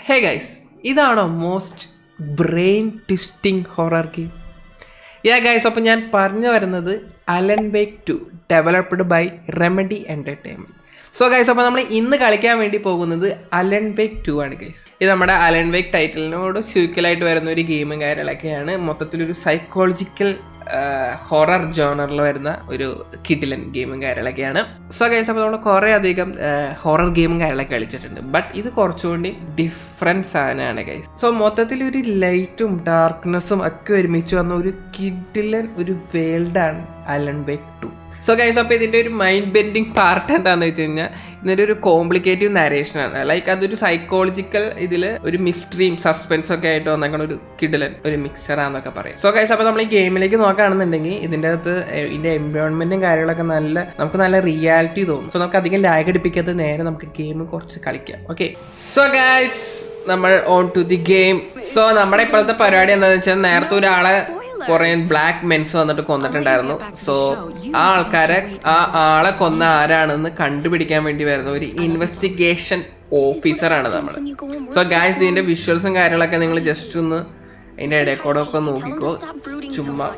ഹേ guys ഇതാണോ most brain twisting horror game yeah guys അപ്പോൾ ഞാൻ പറഞ്ഞു വരുന്നത് Alan Wake two developed by Remedy Entertainment so guys അപ്പോൾ നമ്മൾ ഇന്ന് കളിക്കാൻ വേണ്ടി പോകുന്നത് അലൻ വേക്ക് ടു ആണ് ഗൈസ് ഇത് നമ്മുടെ അലൻ വേക്ക് ടൈറ്റിലിനോട് സ്യൂക്കലായിട്ട് വരുന്ന ഒരു ഗെയിമും കാര്യങ്ങളൊക്കെയാണ് മൊത്തത്തിലൊരു സൈക്കോളജിക്കൽ ഹൊറർ ജോണറിൽ വരുന്ന ഒരു കിഡിലൻ ഗെയിമും കാര്യങ്ങളൊക്കെയാണ് സോ ഗൈസ് അപ്പോൾ നമ്മൾ കുറേ അധികം ഹൊറർ ഗെയിമും കാര്യങ്ങളൊക്കെ കളിച്ചിട്ടുണ്ട് ബട്ട് ഇത് കുറച്ചുകൂടി ഡിഫറെൻറ്റ് സാധനമാണ് ഗൈസ് സോ മൊത്തത്തിൽ ഒരു ലൈറ്റും ഡാർക്ക്നെസ്സും ഒക്കെ ഒരുമിച്ച് വന്ന ഒരു കിഡിലൻ ഒരു വേൾഡാണ് Alan Wake two so guys അപ്പോൾ ഇതിൻ്റെ ഒരു മൈൻഡ് ബെൻഡിങ് പാർട്ട് എന്താണെന്ന് വെച്ച് കഴിഞ്ഞാൽ ഇതിൻ്റെ ഒരു കോംപ്ലിക്കേറ്റീവ് നരേഷനാണ് ലൈക്ക് അതൊരു സൈക്കോളജിക്കൽ ഇതിൽ ഒരു മിസ്റ്ററിയും സസ്പെൻസും ഒക്കെ ആയിട്ട് വന്നേക്കണ ഒരു കിഡിലൻ ഒരു മിക്സറാന്നൊക്കെ പറയും സോ ഗൈസ് അപ്പോൾ നമ്മൾ ഈ ഗെയിമിലേക്ക് നോക്കുകയാണെന്നുണ്ടെങ്കിൽ ഇതിൻ്റെ അകത്ത് ഇതിൻ്റെ എൻവയോൺമെൻറ്റും കാര്യങ്ങളൊക്കെ നല്ല നമുക്ക് നല്ല റിയാലിറ്റി തോന്നും സോ നമുക്ക് അധികം ലാഗ് അടിപ്പിക്കാതെ നേരെ നമുക്ക് ഗെയിം കുറച്ച് കളിക്കാം ഓക്കെ സോ ഗൈസ് നമ്മൾ on to the game so നമ്മുടെ ഇപ്പോഴത്തെ പരിപാടി എന്താണെന്ന് വെച്ചാൽ നേരത്തെ ഒരാളെ കുറെ ബ്ലാക്ക് മെൻസ് വന്നിട്ട് കൊന്നിട്ടുണ്ടായിരുന്നു സോ ആ ആൾക്കാരെ ആ ആളെ കൊന്ന ആരാണെന്ന് കണ്ടുപിടിക്കാൻ വേണ്ടി വരുന്ന ഒരു ഇൻവെസ്റ്റിഗേഷൻ ഓഫീസറാണ് നമ്മൾ സോ ഗായ്സ് ഇതിന്റെ വിഷ്വൽസും കാര്യങ്ങളൊക്കെ നിങ്ങൾ ജസ്റ്റ് ഒന്ന് അതിന്റെ ഇടയിൽ കൂടെ ഒക്കെ നോക്കിക്കോ ചുമ്മാ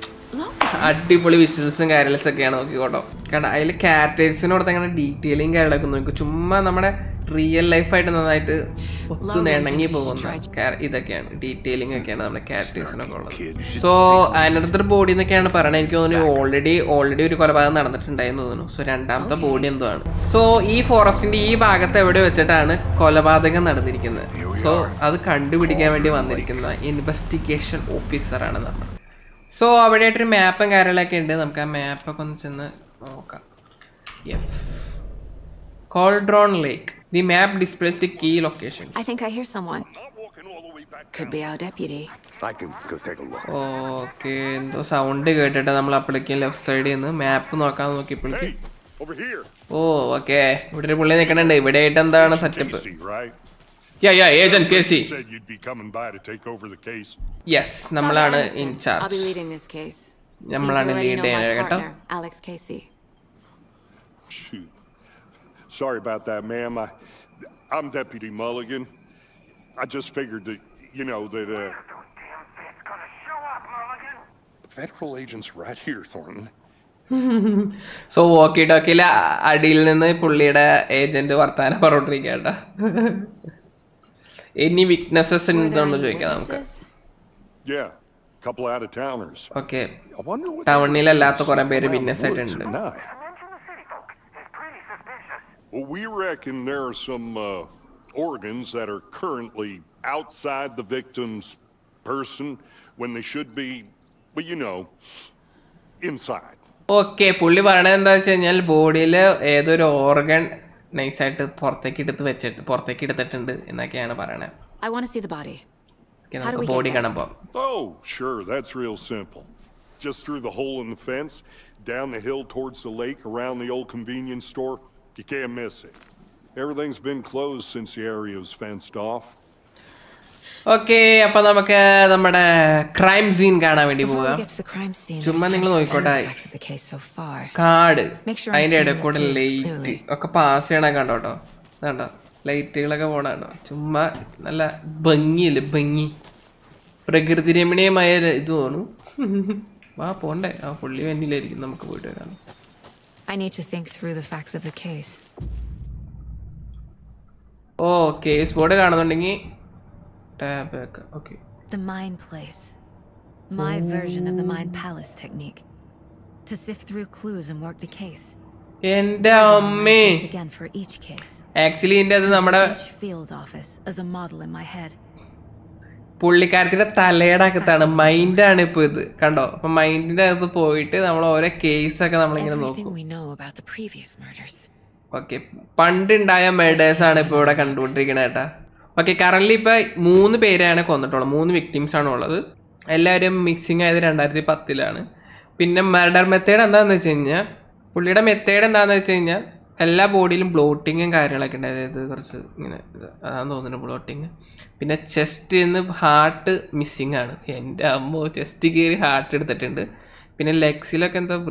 അടിപൊളി വിഷ്വൽസും കാര്യങ്ങളൊക്കെ ഒക്കെയാണ് നോക്കിക്കോട്ടോ കാരണം അതിൽ ക്യാരക്ടേഴ്സിനോടത്ത് അങ്ങനെ ഡീറ്റെയിലിങ് കാര്യങ്ങളൊക്കെ നോക്കി ചുമ്മാ നമ്മുടെ റിയൽ ലൈഫായിട്ട് നന്നായിട്ട് ഒത്തു ഇണങ്ങി പോകുന്ന ക്യാ- ഇതൊക്കെയാണ് ഡീറ്റെയിലിംഗ് ഒക്കെയാണ് നമ്മുടെ ക്യാരക്ടേഴ്സിനൊക്കെ ഉള്ളത് സോ അനദർ ബോഡി എന്നൊക്കെയാണ് പറയുന്നത് എനിക്ക് തോന്നുന്നു ഓൾറെഡി ഓൾറെഡി ഒരു കൊലപാതകം നടന്നിട്ടുണ്ടായെന്ന് തോന്നുന്നു സോ രണ്ടാമത്തെ ബോഡി എന്തോ ആണ് സോ ഈ ഫോറസ്റ്റിന്റെ ഈ ഭാഗത്ത് എവിടെ വെച്ചിട്ടാണ് കൊലപാതകം നടന്നിരിക്കുന്നത് സോ അത് കണ്ടുപിടിക്കാൻ വേണ്ടി വന്നിരിക്കുന്ന ഇൻവെസ്റ്റിഗേഷൻ ഓഫീസറാണ് നമ്മൾ സോ അവിടെ ആയിട്ടൊരു മാപ്പും കാര്യങ്ങളൊക്കെ ഉണ്ട് നമുക്ക് ആ മാപ്പൊക്കെ ഒന്ന് ചെന്ന് നോക്കാം യെഫ് Cauldron Lake the map displays the key location I think I hear someone. Could be our deputy. I can go take a look. Okay എന്തോ സൗണ്ട് കേട്ടിട്ട് നമ്മൾ അപ്പോഴേക്കും ലെഫ്റ്റ് സൈഡിൽ നിന്ന് മാപ്പ് നോക്കാൻ നോക്കിയപ്പോഴേക്കും Hey, over here. Oh okay ഇവിടെ ഒരു പുള്ളി നിൽക്കണുണ്ട് ഇവിടെ ആയിട്ട് എന്താണ് setup Casey, right? Yeah yeah agent Casey Said you'd be coming by to take over the case. Yes നമ്മളാണ് in I'll be charge leading this case. Seems you നമ്മളാണ് already lead know my ചെയ്യുന്നത് കേട്ടോ partner, Alex Casey. Shoot. Sorry about that, ma'am. I, I'm Deputy Mulligan. I just figured that, you know, that, uh. Federal agents right here, Thornton. So walkie ടോക്കിയിലെ അടിയിൽ നിന്ന് പുള്ളിയുടെ agent വർത്താനം പറഞ്ഞോണ്ടിരിക്കുക കേട്ടോ any witnesses Were there ഉണ്ടോ any ചോദിക്കാം നമുക്ക് witnesses? Yeah, couple out of towners. Okay I wonder what. ടൗണിലല്ലാത്ത കുറെ പേര് വിറ്റ്നസ് ആയിട്ടുണ്ട് Well, we reckon there are some uh, organs that are currently outside the victim's person when they should be, well, you know, inside. Okay പുള്ളി പറയണത് എന്താ വെച്ച് കഴിഞ്ഞാൽ ബോഡിയിൽ ഏതൊരു ഓർഗൻ നൈസായിട്ട് പുറത്തേക്ക് എടുത്ത് വെച്ചിട്ട് പുറത്തേക്ക് എടുത്തിട്ടുണ്ട് എന്നൊക്കെയാണ് പറയണത് I want to see the body. Okay How do നമുക്ക് we get ബോഡി there? കാണാൻ പോവാം Oh, sure, that's real simple. Just through the hole in the fence, down the hill towards the lake, around the old convenience store. You can't miss it. Everything's been closed since the area was fenced off. Okay അപ്പൊ നമുക്ക് നമ്മുടെ crime scene കാണാൻ വേണ്ടി Before we പോവാം get to the crime scene, ചുമ്മാ there's time നിങ്ങൾ to നോക്കിക്കോട്ടെ. learn the facts of the case so far. കാട് Make sure I'm അതിന്റെ seeing ഇടയിൽ the കൂടെ clues ലൈറ്റ് clearly. ഒക്കെ പാസ് ചെയ്യണ കണ്ടോ കേട്ടോ കണ്ടോ ലൈറ്റുകളൊക്കെ പോണ കണ്ടോ ചുമ്മാ നല്ല ഭംഗിയല്ലേ ഭംഗി പ്രകൃതി രമണീയമായ ഒരു ഇത് തോന്നുന്നു വാ പോണ്ടേ ആ പുള്ളി വന്നില്ലായിരിക്കും നമുക്ക് പോയിട്ട് വരാം I need to think through the facts of the case. Oh case board കാണുന്നുണ്ടെങ്കിൽ tab okay The Mind Place. My version of the Mind Palace technique. To sift through clues and work the case. എന്റെ The Mind അമ്മേ Place again for each case. Actually ഇതിന്റെ അത് നമ്മുടെ Each field office as a model in my head. പുള്ളിക്കാരത്തിന്റെ തലയുടെ അകത്താണ് മൈൻഡാണ് ഇപ്പൊ ഇത് കണ്ടോ അപ്പൊ മൈൻഡിന്റെ അകത്ത് പോയിട്ട് നമ്മൾ ഓരോ കേസ് ഒക്കെ നമ്മളിങ്ങനെ നോക്കും Everything we know about the previous murders. Okay പണ്ടുണ്ടായ മേഡേഴ്സ് ആണ് ഇപ്പോൾ ഇവിടെ കണ്ടുകൊണ്ടിരിക്കണത് കേട്ടാ ഓക്കെ കറന്റ് ഇപ്പൊ മൂന്ന് പേരെയാണ് കൊന്നിട്ടുള്ളത് മൂന്ന് വിക്ടിംസ് ആണ് ഉള്ളത് എല്ലാവരും മിക്സിങ് ആയത് രണ്ടായിരത്തി പത്തിലാണ് പിന്നെ മർഡർ മെത്തേഡ് എന്താണെന്ന് വെച്ച് കഴിഞ്ഞാൽ പുള്ളിയുടെ മെത്തേഡ് എന്താണെന്ന് വെച്ച് കഴിഞ്ഞാൽ എല്ലാ ബോഡിയിലും ബ്ലോട്ടിങ്ങും കാര്യങ്ങളൊക്കെ ഉണ്ട് അതായത് കുറച്ച് ഇങ്ങനെ ഇത് അതാന്ന് തോന്നുന്നു ബ്ലോട്ടിങ് പിന്നെ ചെസ്റ്റ് നിന്ന് ഹാർട്ട് മിസ്സിങ് ആണ് എൻ്റെ അമ്മോ ചെസ്റ്റ് കയറി ഹാർട്ട് എടുത്തിട്ടുണ്ട് പിന്നെ ലെഗ്സിലൊക്കെ എന്താ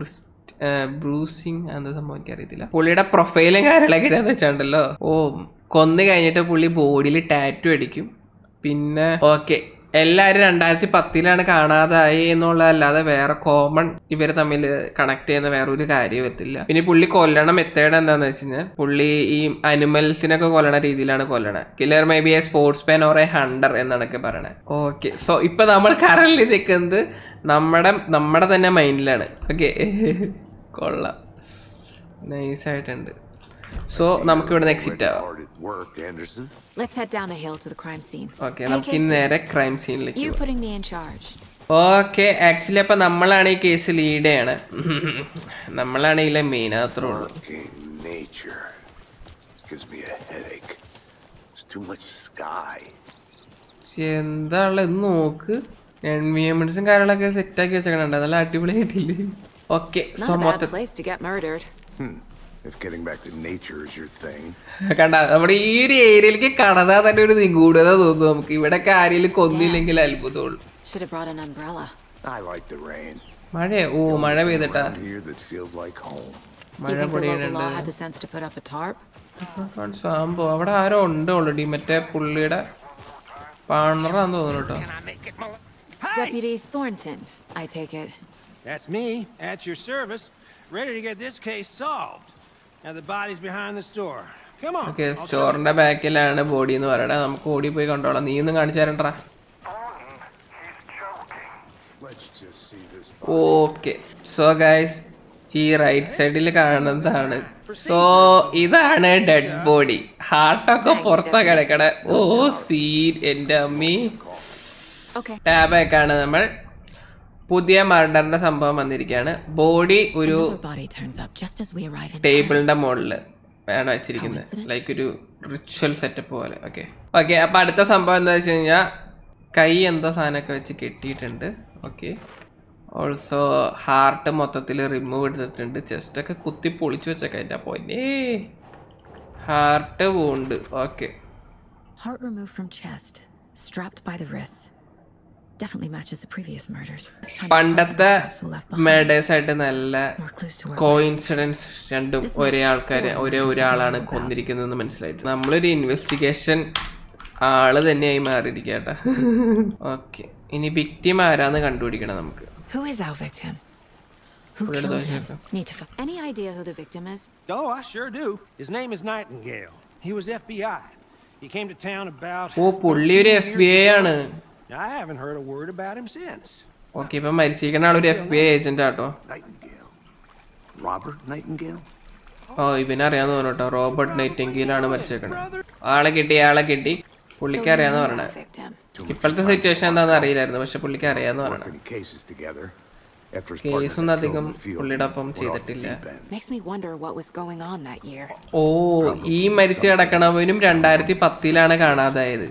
ബ്രൂസിങ് എന്താ സംഭവം എനിക്ക് അറിയത്തില്ല പുള്ളിയുടെ പ്രൊഫൈലും കാര്യങ്ങളൊക്കെ എന്ന് വെച്ചാണ്ടല്ലോ ഓ കൊന്നു കഴിഞ്ഞിട്ട് പുള്ളി ബോഡിയിൽ ടാറ്റു അടിക്കും പിന്നെ ഓക്കെ എല്ലാവരും രണ്ടായിരത്തി പത്തിലാണ് കാണാതായി എന്നുള്ളതല്ലാതെ വേറെ കോമൺ ഇവർ തമ്മിൽ കണക്ട് ചെയ്യുന്ന വേറെ ഒരു കാര്യം എത്തില്ല പിന്നെ ഈ പുള്ളി കൊല്ലണം മെത്തേഡ് എന്താന്ന് വെച്ച് കഴിഞ്ഞാൽ പുള്ളി ഈ അനിമൽസിനൊക്കെ കൊല്ലണ രീതിയിലാണ് കൊല്ലണത് killer may be a sportsman or a hunter എന്നാണൊക്കെ പറയണത് ഓക്കെ സോ ഇപ്പൊ നമ്മൾ കറലിൽ നിൽക്കുന്നത് നമ്മുടെ നമ്മുടെ തന്നെ മൈൻഡിലാണ് ഓക്കെ കൊള്ളാം നൈസായിട്ടുണ്ട് സോ നമുക്ക് ഇവിടെ എക്സിറ്റ് ആവാം Hard at work, Anderson. Let's head down the hill to the crime scene. Okay Hey, നമുക്ക് ഇനി Casey, നേരെ ക്രൈം സീനിലേക്ക് You putting me in charge. Okay actually അപ്പൊ നമ്മളാണ് ഈ കേസ് ലീഡ് ചെയ്യണേ നമ്മളാണ് ഇതിലെ മെയിൻ അത്രേ ഉള്ളൂ Working nature gives me a headache. There's too much sky. എന്താ ഉള്ളത് ഇത് നോക്ക് എൻവിയോൺമെന്റ്സും കാര്യങ്ങളൊക്കെ സെറ്റ് ആക്കി വെച്ചേക്കണുണ്ട് നല്ല അടിപൊളിയായിട്ടില്ലേ okay so Not a bad മൊത്തം place to get murdered. If getting back to nature is your thing, കണ്ട നമ്മുടെ ഈ ഒരു ഏരിയയിലേക്ക് കടന്നാ തന്നെ ഒരു നിഗൂഢത തോന്നുന്നു നമുക്ക് ഇവിടെ ആരെങ്കിലും കൊന്നില്ലെങ്കിൽ അത്ഭുതമുള്ളൂ Should have brought an umbrella. I like the rain. മഴയോ ഓ മഴ പെയ്തിട്ടാ Around here that feels like home. You മഴ think the local പൊടിയുന്നുണ്ട് law had the sense to put up a tarp? സംഭവം അവിടെ ആരോ ഉണ്ട് ഓൾറെഡി മറ്റേ പുള്ളിയുടെ പാണറാന്ന് തോന്നുന്നു കേട്ടോ Deputy Thornton, I take it. That's me, at your service, ready to get this case solved. Now the body's behind the store. Come on. Okay I'll show സ്റ്റോറിന്റെ ബാക്കിലാണ് body എന്ന് പറയണേ നമുക്ക് ഓടി പോയി കണ്ടോളാം നീ ഒന്നും കാണിച്ചു തരണ്ടാ Let's just see this. Okay so guys ഈ റൈറ്റ് സൈഡിൽ കാണുന്നതാണ് സോ ഇതാണ് ഡെഡ് ബോഡി ഹാർട്ടൊക്കെ പുറത്താ കിടക്കണേ ഓ സീൻ എൻ്റെ അമ്മി Okay. ടാബൊക്കെയാണ് നമ്മൾ പുതിയ മർഡറിന്റെ സംഭവം വന്നിരിക്കുകയാണ് ബോഡി ഒരു Another body turns up just as we arrive in town. ടേബിളിന്റെ മുകളിൽ ആണ് വെച്ചിരിക്കുന്നത് ലൈക്ക് ഒരു റിച്വൽ സെറ്റപ്പ് പോലെ ഓക്കെ ഓക്കെ അപ്പൊ അടുത്ത സംഭവം എന്താ വെച്ച് കഴിഞ്ഞാൽ കൈ എന്തോ സാധനമൊക്കെ വെച്ച് കെട്ടിയിട്ടുണ്ട് ഓക്കെ ഓൾസോ ഹാർട്ട് മൊത്തത്തിൽ റിമൂവ് എടുത്തിട്ടുണ്ട് ചെസ്റ്റ് ഒക്കെ കുത്തി പൊളിച്ചു വെച്ചൊക്കെ എൻ്റെ പോയിന്റേ ഹാർട്ട് പോണ്ട് okay Heart removed from chest, strapped by the wrists. Definitely matches the previous murders. This time the heart and the പണ്ടത്തെ straps were left behind. Murders ആയിട്ട് നല്ല More clues to work with. Coincidence രണ്ടും ഒരേ ആൾക്കാരെ ഒരേ ഒരാളാണ് കൊന്നിരിക്കുന്നതെന്ന് മനസ്സിലായിട്ട് നമ്മളൊരു ഇൻവെസ്റ്റിഗേഷൻ ആള് തന്നെയായി മാറിയിരിക്കട്ടെ ഓക്കെ ഇനി വിക്ടിം ആരാന്ന് കണ്ടുപിടിക്കണം നമുക്ക് Who is our victim? Who Where did killed I him? hear Need to find. Any idea who the victim is? Oh, I sure do. His name is Nightingale. He was FBI. He came to town about. ഓ പുള്ളി ഒരു 13 F B I years ആണ് ago. I haven't heard a word about him since. Okay ഇപ്പൊ മരിച്ചിരിക്കുന്ന ആളൊരു F B I agent ആട്ടോ Nightingale. Robert Nightingale? ഓ ഇവനറിയാന്ന് തോന്നുന്നു കേട്ടോ റോബർട്ട് നൈറ്റിംഗിലാണ് മരിച്ചേക്കണത് ആളെ കിട്ടി ആളെ കിട്ടി പുള്ളിക്ക് So you അറിയാന്ന് know പറയണേ our victim. ഇപ്പോഴത്തെ സിറ്റുവേഷൻ എന്താണെന്ന് അറിയില്ലായിരുന്നു പക്ഷെ പുള്ളിക്ക് അറിയാന്ന് പറയണേ Worked in cases together. After his കേസൊന്നും partner got killed അധികം in the field, പുള്ളിയുടെ he ഒപ്പം went off the ചെയ്തിട്ടില്ല deep end. Makes me wonder what was going on that year. ഓ ഈ മരിച്ചു കിടക്കണവനും രണ്ടായിരത്തി പത്തിലാണ് കാണാതായത്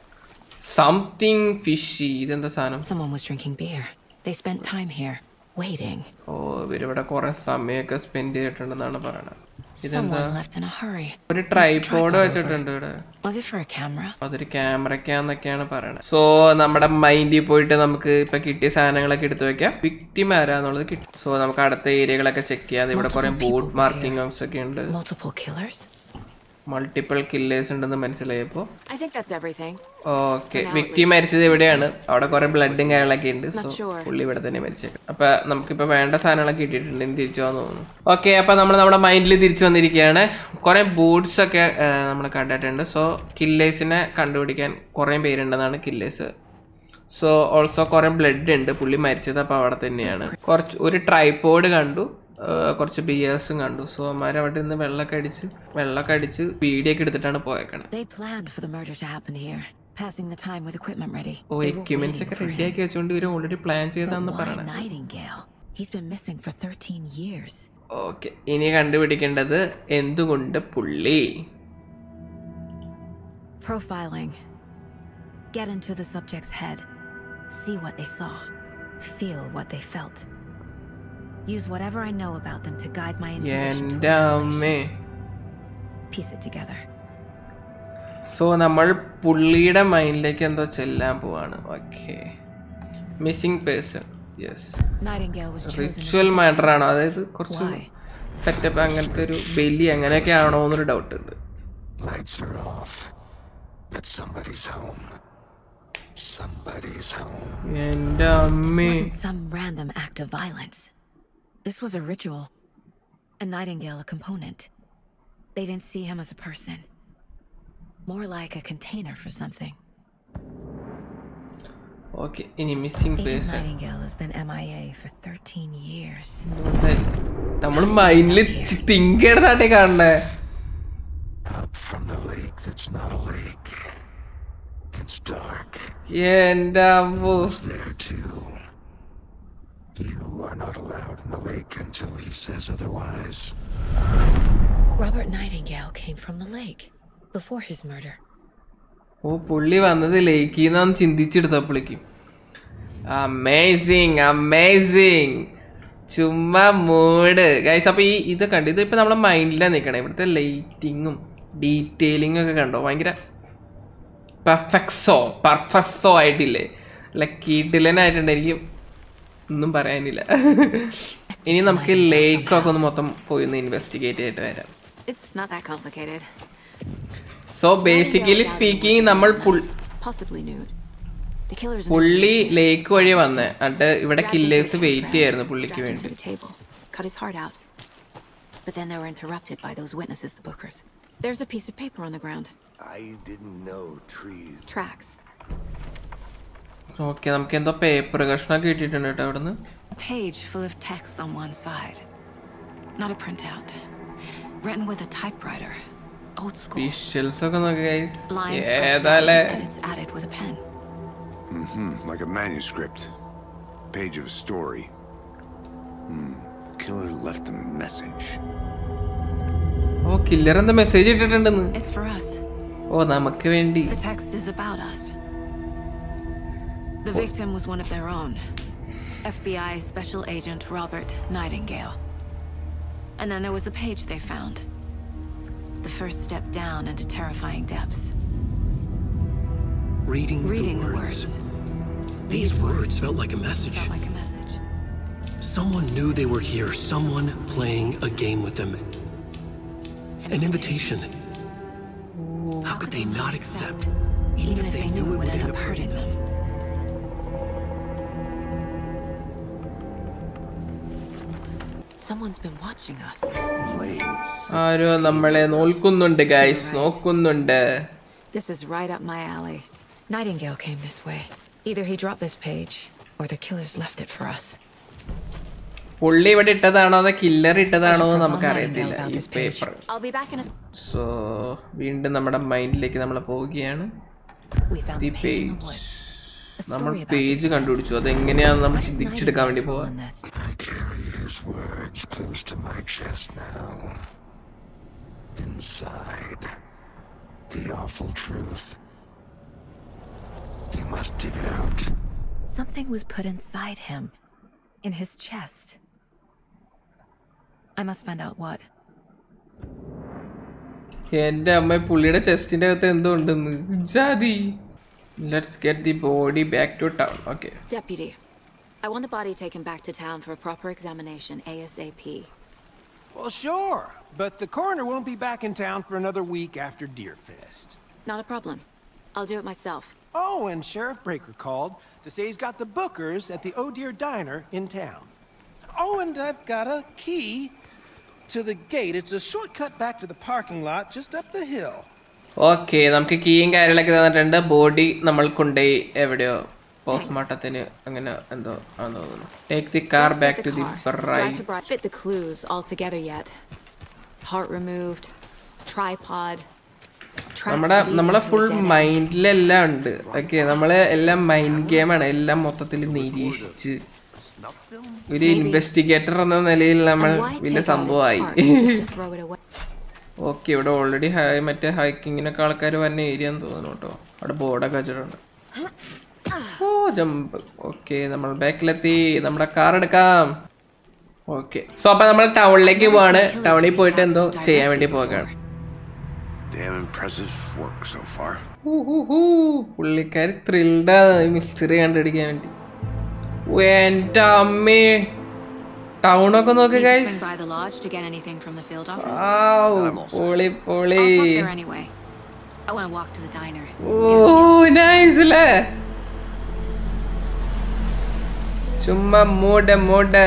സംതിങ് ഫിഷി ഇതെന്താ സാധനം Someone was drinking beer. They spent time here, waiting. ഓ ഇവരിവിടെ കുറെ സമയമൊക്കെ സ്പെൻഡ് ചെയ്തിട്ടുണ്ടെന്നാണ് പറയണത് ഇതെന്താ Someone left in a hurry. ഒരു ട്രൈപോഡ് വെച്ചിട്ടുണ്ട് ഇവിടെ Was it for a camera? അതൊരു ക്യാമറയ്ക്കാന്നൊക്കെയാണ് പറയണത് സോ നമ്മുടെ മൈൻഡിൽ പോയിട്ട് നമുക്ക് ഇപ്പൊ കിട്ടിയ സാധനങ്ങളൊക്കെ എടുത്തു വെക്കാം വിക്ടിം ആരാന്നുള്ളത് കിട്ടും സോ നമുക്ക് അടുത്ത ഏരിയകളൊക്കെ ചെക്ക് ചെയ്യാം ഇവിടെ കുറെ ബോട്ട് മാർക്കിംഗ്സ് ഒക്കെ ഉണ്ട് Multiple killers? മൾട്ടിപ്പിൾ കില്ലേഴ്സ് ഉണ്ടെന്ന് മനസ്സിലായപ്പോ I think that's everything. Okay വിക്ടി മരിച്ചത് ഇവിടെയാണ് അവിടെ കുറെ ബ്ലഡും കാര്യങ്ങളൊക്കെ ഉണ്ട് സോ Not sure. പുള്ളി ഇവിടെ തന്നെ മരിച്ചേക്കും അപ്പൊ നമുക്കിപ്പോ വേണ്ട സാധനങ്ങളൊക്കെ കിട്ടിയിട്ടുണ്ട് ഇനി തിരിച്ചു വന്നു തോന്നുന്നു ഓക്കെ അപ്പൊ നമ്മൾ നമ്മുടെ മൈൻഡിൽ തിരിച്ചു വന്നിരിക്കുകയാണ് കുറെ ബൂട്ട്സ് ഒക്കെ നമ്മൾ കണ്ടിട്ടുണ്ട് സോ കില്ലേഴ്സിനെ കണ്ടുപിടിക്കാൻ കുറെ പേരുണ്ടെന്നാണ് കില്ലേഴ്സ് സോ ഓൾസോ കുറെ ബ്ലഡ് ഉണ്ട് പുള്ളി മരിച്ചത് അപ്പൊ അവിടെ തന്നെയാണ് കുറച്ച് ഒരു ട്രൈപോഡ് കണ്ടു ആ, കുറച്ച് ബിയേഴ്സും കണ്ടു സോ അമ്മാര് അവിടെ നിന്ന് വെള്ളമൊക്കെ അടിച്ച് വെള്ളമൊക്കെ അടിച്ച് വീഡിയോ ഒക്കെ എടുത്തിട്ടാണ് പോയേക്കണത് They planned for the murder to happen here, passing the time with equipment ready. ഓ They were എക്യുപ്മെന്റ്സ് waiting ഒക്കെ for him. റെഡിയാക്കി വെച്ചോണ്ട് ഇവര് ഓൾറെഡി പ്ലാൻ But ചെയ്താന്ന് why പറയണേ Nightingale? He's been missing for 13 years. Okay ഇനി കണ്ടുപിടിക്കേണ്ടത് എന്തുകൊണ്ട് പുള്ളി Profiling. Get into the subject's head. See what they saw. Feel what they felt. Use whatever I know about them to guide my intuition to എൻ്റെ a അമ്മേ revelation. Piece it together. So നമ്മൾ പുള്ളിയുടെ മൈൻഡിലേക്ക് എന്തോ ചെല്ലാൻ പോവാണ് okay missing person yes Nightingale was chosen. as ritual the matter ആണോ അതായത് കുറച്ച് Why? സെറ്റപ്പ് അങ്ങനത്തെ ഒരു ബലി അങ്ങനെയൊക്കെ ആണോ എന്നൊരു ഡൗട്ട് ഉണ്ട് Lights are off. But somebody's home. Somebody's home. എന്റെ This അമ്മേ wasn't some random act of violence. This was a ritual. And Nightingale a component. They didn't see him as a person. More like a container for something. Okay ഇനി missing Agent person Nightingale has been MIA for 13 years. നമ്മൾ മൈൻഡിൽ think ചെയ്താട്ടെ കാണണ്ടേ Up from the lake that's not a lake. It's dark. എന്റെ അമ്മോ There too. You are not allowed in the lake until he says otherwise. Robert Nightingale came from the lake before his murder. ഓ പുള്ളി വന്നത് ലേക്കിന്നാന്ന് ചിന്തിച്ചെടുത്തപ്പോഴേക്കും amazing amazing ചുമ്മാ mood guys അപ്പോൾ ഈ ഇത് കണ്ടു ഇത് ഇപ്പോൾ നമ്മളെ മൈൻഡിലാണ് നിൽക്കണേ ഇവിടുത്തെ ലൈറ്റിങ്ങും ഡീറ്റെയിലിങ്ങും ഒക്കെ കണ്ടോ ഭയങ്കര പെർഫെക്സോ പെർഫെക്സോ ആയിട്ടില്ലേ അല്ല കീട്ടിലനായിട്ടുണ്ട് എനിക്ക് ഒന്നും പറയാനില്ല ഇനി നമുക്ക് ലേക്കൊക്കെ ഒന്ന് മൊത്തം പോയി ഒന്ന് ഇൻവെസ്റ്റിഗേറ്റ് ചെയ്തിട്ട് വരാം It's not that complicated. So basically speaking നമ്മൾ pull Possibly nude. The killers പുള്ളി ലേക്ക് വഴി വന്ന് എന്നിട്ട് ഇവിടെ കില്ലേഴ്സ് വെയിറ്റ് ചെയ്യായിരുന്നു പുള്ളിക്ക് dragged him to വേണ്ടി the table, cut his heart out. But then they were interrupted by those witnesses, the Bookers. There's a piece of paper on the ground. I didn't know trees. Tracks. Okay നമുക്ക് എന്തോ paper കഷ്ണമൊക്കെ കിട്ടിയിട്ടുണ്ട് കേട്ടോ അവിടുന്ന് A page full of text on one side. Not a printout. Written with a typewriter. Old school. Visuals ഒക്കെ നോക്കി guys. Lines stretched out ഏതാല്ലേ and it's added with a pen. Like a manuscript. Page of a story. Hmm. Killer left a message. ഓ killer എന്താ message ഇട്ടിട്ടുണ്ടെന്ന് It's for us. ഓ നമുക്ക് വേണ്ടി The text is about us. The victim was one of their own. FBI Special Agent Robert Nightingale. And then there was the page they found. The first step down into terrifying depths. Reading, Reading the the words. words. These words felt like a message. Felt like a message. Someone knew they were here. Someone playing a game with them. An invitation. How could they not accept? Even if they knew it would end up hurting them. Someone's been watching us. Blaze. ആരോ നമ്മളെ നോക്കുന്നുണ്ട് guys നോക്കുന്നുണ്ട് This is right up my alley. Nightingale came this way. Either he dropped this page, or the killers left it for us. പുള്ളി ഇവിടെ ഇട്ടതാണോ അതോ killer ഇട്ടതാണോ എന്ന് I should നമുക്ക് inform അറിയത്തില്ല Nightingale about ഈ this page. Paper I'll be back in a... so വീണ്ടും നമ്മുടെ മൈൻഡിലേക്ക് നമ്മൾ പോവുകയാണ് We found the a page in the page woods. A നമ്മൾ story about പേജ് these കണ്ടുപിടിച്ചു events. അതെങ്ങനെയാന്ന് നമ്മൾ What is ചിന്തിച്ചെടുക്കാൻ വേണ്ടി Nightingale's പോവാ role in this? I carry his words close to my chest now. Inside, the awful truth. You must dig it out. Something was put inside him. In his chest. I must find out what. എന്റെ അമ്മ പുള്ളിയുടെ ചെസ്റ്റിന്റെ അകത്ത് എന്തോ ഉണ്ടെന്ന് ജാതി let's get the body back to town okay Deputy, I want the body taken back to town for a proper examination ASAP. Well, sure, but the coroner won't be back in town for another week after Deerfest. Not a problem. I'll do it myself. Oh, and Sheriff Breaker called to say he's got the bookers at the Oh Dear Diner in town. Oh, and I've got a key to the gate. It's a shortcut back to the parking lot just up the hill. Okay നമുക്ക് കീയും കാര്യങ്ങളൊക്കെ തന്നിട്ടുണ്ട് body നമ്മൾ കൊണ്ടുപോയി എവിടെയോ പോസ്റ്റ്മോർട്ടത്തിന് അങ്ങനെ എന്തോ ആണെന്ന് തോന്നുന്നു take the car Let's back get to the the car. Drive bright to Bri- fit the clues all together yet. Heart removed, tripod. tracks നമ്മുടെ leading നമ്മളെ to a full dead end. മൈൻഡിലെല്ലാം ഉണ്ട് ഓക്കെ നമ്മളെ എല്ലാം mind ഗെയിമാണ് എല്ലാം മൊത്തത്തിൽ നിരീക്ഷിച്ച് ഒരു ഇൻവെസ്റ്റിഗേറ്റർ എന്ന നിലയിൽ നമ്മൾ And why വലിയ take all this സംഭവമായി apart just to throw it away? Okay ഇവിടെ ഓൾറെഡി മറ്റേ ഹൈക്കിങ്ങിനൊക്കെ ആൾക്കാർ വരുന്ന ഏരിയ എന്ന് തോന്നുന്നു കേട്ടോ അവിടെ ബോർഡൊക്കെ വെച്ചിട്ടുണ്ട് ഓ ജമ്പ് ഓക്കെ നമ്മൾ ബാക്കിലെത്തി നമ്മുടെ കാർ എടുക്കാം ഓക്കെ സോ അപ്പൊ നമ്മൾ ടൗണിലേക്ക് പോവാണ് ടൗണിൽ പോയിട്ട് എന്തോ ചെയ്യാൻ വേണ്ടി പോകാണ് Damn impressive work so far. പുള്ളിക്കാരി ത്രിൽഡാ മിസ്റ്ററി കണ്ടുപിടിക്കാൻ വേണ്ടി എന്റെ അമ്മേ ടൗണൊക്കെ നോക്ക് Need to guys swing by the lodge to get anything from the field office. പൊളി പൊളി I'll pop there anyway. I want to walk to the diner. ഓ nice അല്ലേ ചുമ്മാ മൂട് മൂട്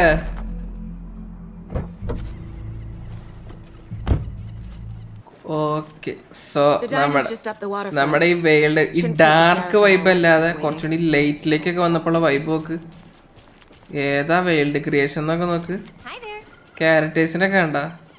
ഓക്കെ സോ The diner's നമ്മുടെ just up the waterfront. നമ്മുടെ ഈ വേൾഡ് ഈ Shouldn't keep the dark sheriff vibe around അല്ലാതെ since he's കുറച്ചുകൂടി ലൈറ്റിലേക്കൊക്കെ വന്നപ്പോഴുള്ള വൈബ് നോക്ക് ഏതാ വേൾഡ് ക്രിയേഷൻ എന്നൊക്കെ നോക്ക് ക്യാരക്ടേഴ്സിനെ കണ്ട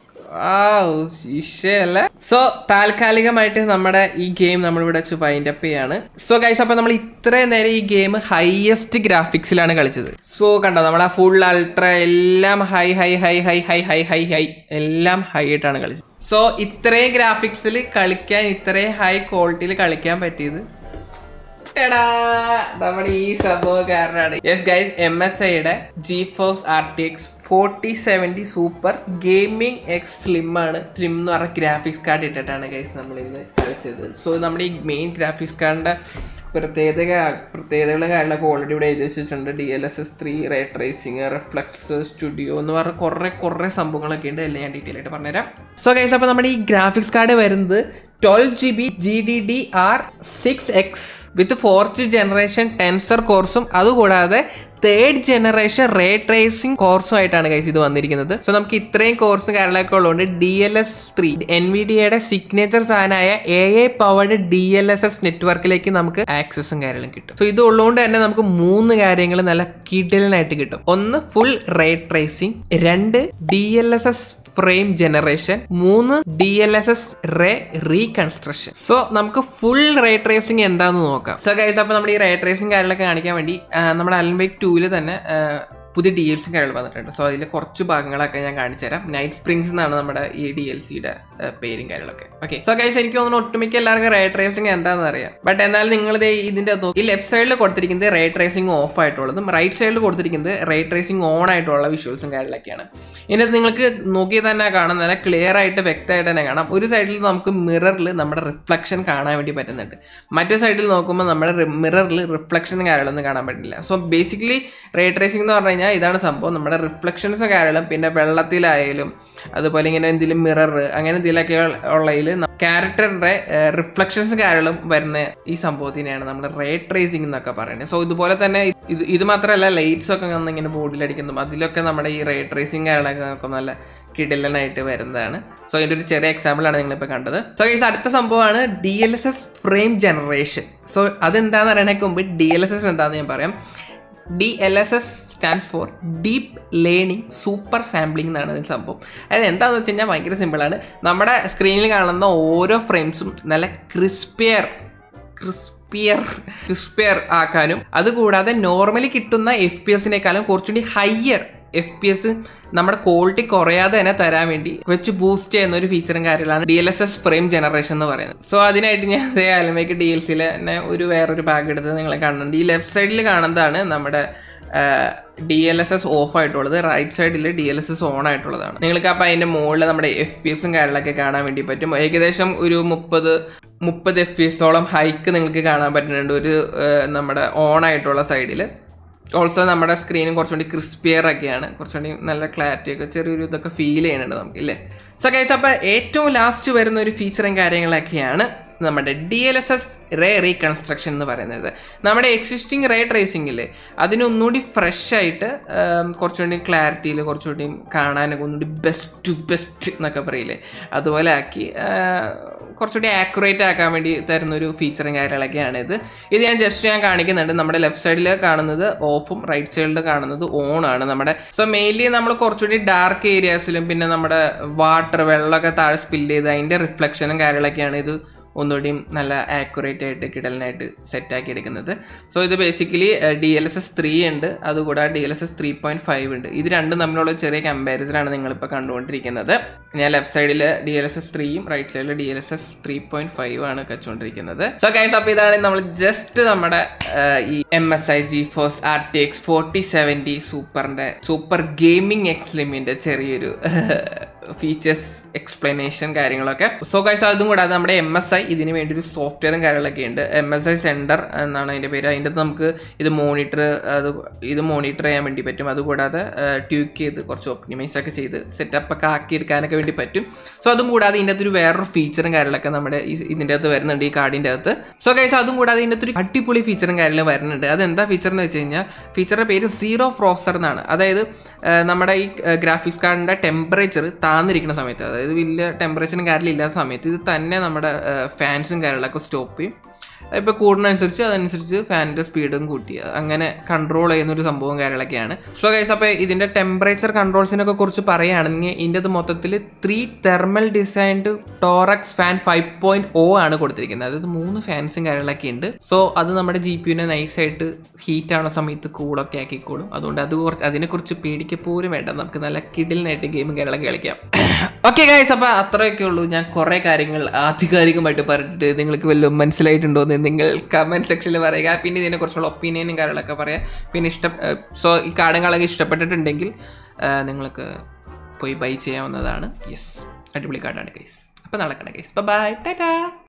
ശിഷയല്ല സോ താൽക്കാലികമായിട്ട് നമ്മുടെ ഈ ഗെയിം നമ്മളിവിടെ വെച്ച് വൈൻഡ് അപ്പ് ചെയ്യാണ് സോ ഗൈസ് അപ്പൊ നമ്മൾ ഇത്രയും നേരം ഈ ഗെയിം ഹയസ്റ്റ് ഗ്രാഫിക്സിലാണ് കളിച്ചത് സോ കണ്ടോ നമ്മൾ ആ ഫുൾ അൾട്ര എല്ലാം high high high high high high high high എല്ലാം ഹൈ ആയിട്ടാണ് കളിച്ചത് സോ ഇത്രയും ഗ്രാഫിക്സിൽ കളിക്കാൻ ഇത്രയും ഹൈ ക്വാളിറ്റിയിൽ കളിക്കാൻ പറ്റിയത് എടാ നമ്മുടെ ഈ സംഭവക്കാരനാണ് യെസ് ഗൈസ് എം എസ് ഐയുടെ G force R T X forty seventy super gaming X slim ആണ് സ്ലിം എന്ന് പറഞ്ഞ ഗ്രാഫിക്സ് കാർഡ് ഇട്ടിട്ടാണ് ഗൈസ് നമ്മൾ ഇന്ന് കളിച്ചത് സോ നമ്മുടെ ഈ മെയിൻ ഗ്രാഫിക്സ് കാർഡിന്റെ പ്രത്യേകത പ്രത്യേകതകളും കാര്യങ്ങളൊക്കെ ഓൾറെഡി ഇവിടെ എഴുതി വെച്ചിട്ടുണ്ട് D L S S three ray tracing reflex studio എന്ന് പറഞ്ഞ കുറേ കുറേ സംഭവങ്ങളൊക്കെ ഉണ്ട് എല്ലാം ഞാൻ ഡീറ്റെയിൽ ആയിട്ട് പറഞ്ഞുതരാം സോ ഗൈസ് അപ്പോൾ നമ്മുടെ ഈ ഗ്രാഫിക്സ് കാർഡ് വരുന്നത് twelve G B G D D R six X with fourth generation tensor കോഴ്സും അതുകൂടാതെ തേർഡ് ജനറേഷൻ റേ ട്രേസിംഗ് കോഴ്സും ആയിട്ടാണ് കൈസ് ഇത് വന്നിരിക്കുന്നത് സോ നമുക്ക് ഇത്രയും കോഴ്സും കാര്യങ്ങളൊക്കെ ഉള്ളതുകൊണ്ട് D L S three N V ഡിയുടെ സിഗ്നേച്ചർ സാധനമായ A A powered D L S S നെറ്റ്വർക്കിലേക്ക് നമുക്ക് ആക്സസും കാര്യങ്ങളും കിട്ടും സോ ഇത് ഉള്ളതുകൊണ്ട് തന്നെ നമുക്ക് മൂന്ന് കാര്യങ്ങൾ നല്ല കിടലനായിട്ട് കിട്ടും ഒന്ന് ഫുൾ റേ ട്രേസിംഗ് രണ്ട് D L S S frame generation മൂന്ന് D L S S ray reconstruction so നമുക്ക് ഫുൾ റേ ട്രേസിംഗ് എന്താന്ന് നോക്കാം സോ ഗൈസ് അപ്പോൾ നമ്മുടെ ഈ റേ ട്രേസിംഗ് കാര്യങ്ങളൊക്കെ കാണിക്കാൻ വേണ്ടി ആ, നമ്മുടെ അലൻബൈക്ക് ടൂവിൽ തന്നെ ആ, പുതിയ ഡി എൽ സി കാര്യങ്ങൾ വന്നിട്ടുണ്ട് സോ അതിൽ കുറച്ച് ഭാഗങ്ങളൊക്കെ ഞാൻ കാണിച്ചു തരാം നൈറ്റ് സ്പ്രിങ്സ് എന്നാണ് നമ്മുടെ ഈ ഡി എൽ സിയുടെ പേരും കാര്യങ്ങളൊക്കെ ഓക്കെ സോ ഗൈസ് എനിക്ക് തോന്നുന്നു ഒട്ടുമിക്ക എല്ലാവർക്കും റേ ട്രേസിംഗ് എന്താണെന്ന് അറിയാം ബട്ട് എന്നാലും നിങ്ങൾ ഇതിന്റെ നോ- ഈ ലെഫ്റ്റ് സൈഡിൽ കൊടുത്തിരിക്കുന്നത് റേ ട്രേസിംഗ് ഓഫ് ആയിട്ടുള്ളതും റൈറ്റ് സൈഡിൽ കൊടുത്തിരിക്കുന്നത് റേ ട്രേസിംഗ് ഓൺ ആയിട്ടുള്ള വിഷ്വൽസും കാര്യങ്ങളൊക്കെയാണ് ഇതിനകത്ത് നിങ്ങൾക്ക് നോക്കി തന്നെ കാണാം നല്ല ക്ലിയർ ആയിട്ട് വ്യക്തമായിട്ട് തന്നെ കാണാം ഒരു സൈഡിൽ നമുക്ക് മിററിൽ നമ്മുടെ റിഫ്ലക്ഷൻ കാണാൻ വേണ്ടി പറ്റുന്നുണ്ട് മറ്റേ സൈഡിൽ നോക്കുമ്പോൾ നമ്മുടെ മിററിൽ റിഫ്ലക്ഷനും കാര്യങ്ങളൊന്നും കാണാൻ പറ്റില്ല സോ ബേസിക്കലി റേ ട്രേസിംഗ് എന്ന് പറഞ്ഞു കഴിഞ്ഞാൽ ഇതാണ് സംഭവം നമ്മുടെ റിഫ്ലക്ഷൻസും കാര്യങ്ങളും പിന്നെ വെള്ളത്തിലായാലും അതുപോലെ ഇങ്ങനെ എന്തെങ്കിലും മിറർ അങ്ങനെ എന്തെങ്കിലുമൊക്കെ ഉള്ളതിൽ ക്യാരക്ടറിന്റെ റിഫ്ലക്ഷൻസ് കാര്യങ്ങളും വരുന്ന ഈ സംഭവത്തിനെയാണ് നമ്മൾ റേ ട്രേസിംഗ് എന്നൊക്കെ പറയുന്നത് സോ ഇതുപോലെ തന്നെ ഇത് ഇത് മാത്രമല്ല ലൈറ്റ്സ് ഒക്കെ വന്ന് ഇങ്ങനെ ബോർഡിൽ അടിക്കുന്നു അതിലൊക്കെ നമ്മുടെ ഈ റേ ട്രേസിംഗ് കാര്യങ്ങളൊക്കെ നമുക്ക് നല്ല കിടിലനായിട്ട് വരുന്നതാണ് സോ ഇതിൻ്റെ ഒരു ചെറിയ എക്സാമ്പിൾ ആണ് നിങ്ങളിപ്പോൾ കണ്ടത് സോ ഈ അടുത്ത സംഭവമാണ് D L S S frame generation so അതെന്താണെന്ന് അറിയണേക്ക് മുമ്പ് ഡി എൽ എസ് എസ് എന്താണെന്ന് ഞാൻ പറയാം D L S S stands for deep learning super sampling എന്നാണ് ഇതിന് സംഭവം അതായത് എന്താണെന്ന് വെച്ച് കഴിഞ്ഞാൽ ഭയങ്കര സിമ്പിളാണ് നമ്മുടെ സ്ക്രീനിൽ കാണുന്ന ഓരോ ഫ്രെയിംസും നല്ല ക്രിസ്പിയർ ക്രിസ്പിയർ ക്രിസ്പിയർ ആക്കാനും അതുകൂടാതെ നോർമലി കിട്ടുന്ന എഫ് പി എസിനേക്കാളും കുറച്ചുകൂടി ഹയ്യർ എഫ് പി എസ് നമ്മുടെ ക്വാളിറ്റി കുറയാതെ തന്നെ തരാൻ വേണ്ടി വെച്ച് ബൂസ്റ്റ് ചെയ്യുന്ന ഒരു ഫീച്ചറും കാര്യങ്ങളാണ് D L S S frame generation എന്ന് പറയുന്നത് സോ അതിനായിട്ട് ഞാൻ അതേ അലമയ്ക്ക് ഡി എൽ സിയിൽ തന്നെ ഒരു വേറൊരു ബാഗ് എടുത്ത് നിങ്ങളെ കാണുന്നുണ്ട് ഈ ലെഫ്റ്റ് സൈഡിൽ കാണുന്നതാണ് നമ്മുടെ D L S S off ആയിട്ടുള്ളത് റൈറ്റ് സൈഡിൽ D L S S on ആയിട്ടുള്ളതാണ് നിങ്ങൾക്ക് അപ്പോൾ അതിൻ്റെ മുകളിൽ നമ്മുടെ എഫ് പി എസും കാര്യങ്ങളൊക്കെ കാണാൻ വേണ്ടി പറ്റും ഏകദേശം ഒരു മുപ്പത് മുപ്പത് എഫ് പി എസോളം ഹൈക്ക് നിങ്ങൾക്ക് കാണാൻ പറ്റുന്നുണ്ട് ഒരു ആ, നമ്മുടെ ഓൺ ആയിട്ടുള്ള സൈഡിൽ ഓൾസോ നമ്മുടെ സ്ക്രീനും കുറച്ചുകൂടി ക്രിസ്പിയർ ഒക്കെയാണ് കുറച്ചുകൂടി നല്ല ക്ലാരിറ്റി ഒക്കെ ചെറിയൊരു ഇതൊക്കെ ഫീൽ ചെയ്യുന്നുണ്ട് നമുക്ക് ഇല്ലേ സോ കഴിച്ച അപ്പോൾ ഏറ്റവും ലാസ്റ്റ് വരുന്ന ഒരു ഫീച്ചറും കാര്യങ്ങളൊക്കെയാണ് നമ്മുടെ D L S S ray reconstruction എന്ന് പറയുന്നത് നമ്മുടെ എക്സിസ്റ്റിംഗ് റേ ട്രേസിംഗിൽ അതിനൊന്നുകൂടി ഫ്രഷ് ആയിട്ട് ആം, കുറച്ചുകൂടി ക്ലാരിറ്റിയിൽ കുറച്ചുകൂടി കാണാനൊക്കെ ഒന്നുകൂടി ബെസ്റ്റ് ടു ബെസ്റ്റ് എന്നൊക്കെ പറയില്ലേ അതുപോലെ ആക്കി ആ, കുറച്ചുകൂടി ആക്യുറേറ്റ് ആക്കാൻ വേണ്ടി തരുന്ന ഒരു ഫീച്ചറും കാര്യങ്ങളൊക്കെയാണ് ഇത് ഇത് ഞാൻ ജസ്റ്റ് ഞാൻ കാണിക്കുന്നുണ്ട് നമ്മുടെ ലെഫ്റ്റ് സൈഡിൽ കാണുന്നത് ഓഫും റൈറ്റ് സൈഡിൽ കാണുന്നത് ഓൺ ആണ് നമ്മുടെ സോ മെയിൻലി നമ്മൾ കുറച്ചുകൂടി ഡാർക്ക് ഏരിയാസിലും പിന്നെ നമ്മുടെ വാട്ടർ വെള്ളമൊക്കെ താഴെ സ്പില്ല് ചെയ്ത് അതിൻ്റെ റിഫ്ലക്ഷനും കാര്യങ്ങളൊക്കെയാണ് ഇത് ഒന്നുകൂടിയും നല്ല ആക്യുറേറ്റ് ആയിട്ട് കിടലിനായിട്ട് സെറ്റ് ആക്കി എടുക്കുന്നത് സോ ഇത് basically D L S S three ഉണ്ട് അതുകൂടാതെ D L S S three point five ഉണ്ട് ഇത് രണ്ടും തമ്മിലുള്ള ചെറിയ കമ്പാരിസൺ ആണ് നിങ്ങളിപ്പോൾ കണ്ടുകൊണ്ടിരിക്കുന്നത് ഞാൻ ലെഫ്റ്റ് സൈഡിൽ ഡി എൽ എസ് എസ് ത്രീയും റൈറ്റ് സൈഡിൽ D L S S three point five ആണ് വെച്ചുകൊണ്ടിരിക്കുന്നത് സോ ഗൈസ് അപ്പോൾ ഇതാണ് നമ്മൾ ജസ്റ്റ് നമ്മുടെ ആ, ഈ M S I G force R T X forty seventy സൂപ്പറിന്റെ സൂപ്പർ ഗെയിമിംഗ് എക്സ് ലിമിന്റെ ചെറിയൊരു ഫീച്ചേഴ്സ് എക്സ്പ്ലനേഷൻ കാര്യങ്ങളൊക്കെ സോ ഗൈസ് അതും കൂടാതെ നമ്മുടെ എം എസ് ഐ ഇതിന് വേണ്ടി ഒരു സോഫ്റ്റ്വെയറും കാര്യങ്ങളൊക്കെ ഉണ്ട് എം എസ് ഐ സെൻറ്റർ എന്നാണ് അതിൻ്റെ പേര് അതിൻ്റെ അകത്ത് നമുക്ക് ഇത് മോണിറ്റർ അത് ഇത് മോണിറ്റർ ചെയ്യാൻ വേണ്ടി പറ്റും അതുകൂടാതെ ട്യൂക്ക് ചെയ്ത് കുറച്ച് ഒപ്റ്റിമൈസ് ഒക്കെ ചെയ്ത് സെറ്റപ്പ് ഒക്കെ ആക്കി എടുക്കാനൊക്കെ വേണ്ടി പറ്റും സോ അതും കൂടാതെ ഇതിൻ്റെ അകത്ത് ഒരു വേറൊരു ഫീച്ചറും കാര്യങ്ങളൊക്കെ നമ്മുടെ ഈ ഇതിൻ്റെ അകത്ത് വരുന്നുണ്ട് ഈ കാർഡിൻ്റെ അകത്ത് സോ ഗൈസ് അതും കൂടാതെ ഇതിൻ്റെ അകത്ത് ഒരു അടിപൊളി ഫീച്ചറും കാര്യങ്ങളും വരുന്നുണ്ട് അതെന്താ ഫീച്ചർ എന്ന് വെച്ച് കഴിഞ്ഞാൽ ഫീച്ചറിൻ്റെ പേര് സീറോ ഫ്രോസർ എന്നാണ് അതായത് ആ, നമ്മുടെ ഈ ഗ്രാഫിക്സ് കാർഡിൻ്റെ ടെമ്പറേച്ചർ താന്നിരിക്കുന്ന സമയത്ത് അതായത് വലിയ ടെമ്പറേച്ചറും കാര്യമില്ലാത്ത സമയത്ത് ഇത് തന്നെ നമ്മുടെ ഫാൻസും കാര്യങ്ങളൊക്കെ സ്റ്റോപ്പ് ചെയ്യും ഇപ്പോൾ കൂടുന്നതനുസരിച്ച് അതനുസരിച്ച് ഫാനിൻ്റെ സ്പീഡും കൂട്ടി അങ്ങനെ കൺട്രോൾ ചെയ്യുന്ന ഒരു സംഭവം കാര്യങ്ങളൊക്കെയാണ് സോ ഗൈസ് അപ്പോൾ ഇതിൻ്റെ ടെമ്പറേച്ചർ കൺട്രോൾസിനൊക്കെ കുറിച്ച് പറയുകയാണെങ്കിൽ ഇതിൻ്റെ മൊത്തത്തിൽ three thermal designed Torx fan five point o ആണ് കൊടുത്തിരിക്കുന്നത് അതായത് മൂന്ന് ഫാൻസും കാര്യങ്ങളൊക്കെ ഉണ്ട് സോ അത് നമ്മുടെ ജി പി യുനെ നൈസായിട്ട് ഹീറ്റ് ആവുന്ന സമയത്ത് കൂളൊക്കെ ആക്കിക്കോളും അതുകൊണ്ട് അത് കുറച്ച് അതിനെക്കുറിച്ച് പേടിക്ക പോലും വേണ്ട നമുക്ക് നല്ല കിഡിലിനായിട്ട് ഗെയിമും കാര്യങ്ങളൊക്കെ കളിക്കാം ഓക്കെ ഗൈസ് അപ്പോൾ അത്രയൊക്കെ ഉള്ളൂ ഞാൻ കുറേ കാര്യങ്ങൾ ആധികാരികമായിട്ട് പറഞ്ഞിട്ട് നിങ്ങൾക്ക് വല്ലതും മനസ്സിലായിട്ടുണ്ടോ എന്ന് നിങ്ങൾ കമൻറ്റ് സെക്ഷനിൽ പറയുക പിന്നെ ഇതിനെക്കുറിച്ചുള്ള ഒപ്പീനിയനും കാര്യങ്ങളൊക്കെ പറയാം പിന്നെ ഇഷ്ടം സോ ഈ കാർഡുകളൊക്കെ ഇഷ്ടപ്പെട്ടിട്ടുണ്ടെങ്കിൽ ആ, നിങ്ങൾക്ക് പോയി ബൈ ചെയ്യാവുന്നതാണ് യെസ് അടിപൊളി കാർഡാണ് ഗൈസ് അപ്പോൾ നാളെ കാണാം ഗൈസ് ബൈ ടാറ്റാ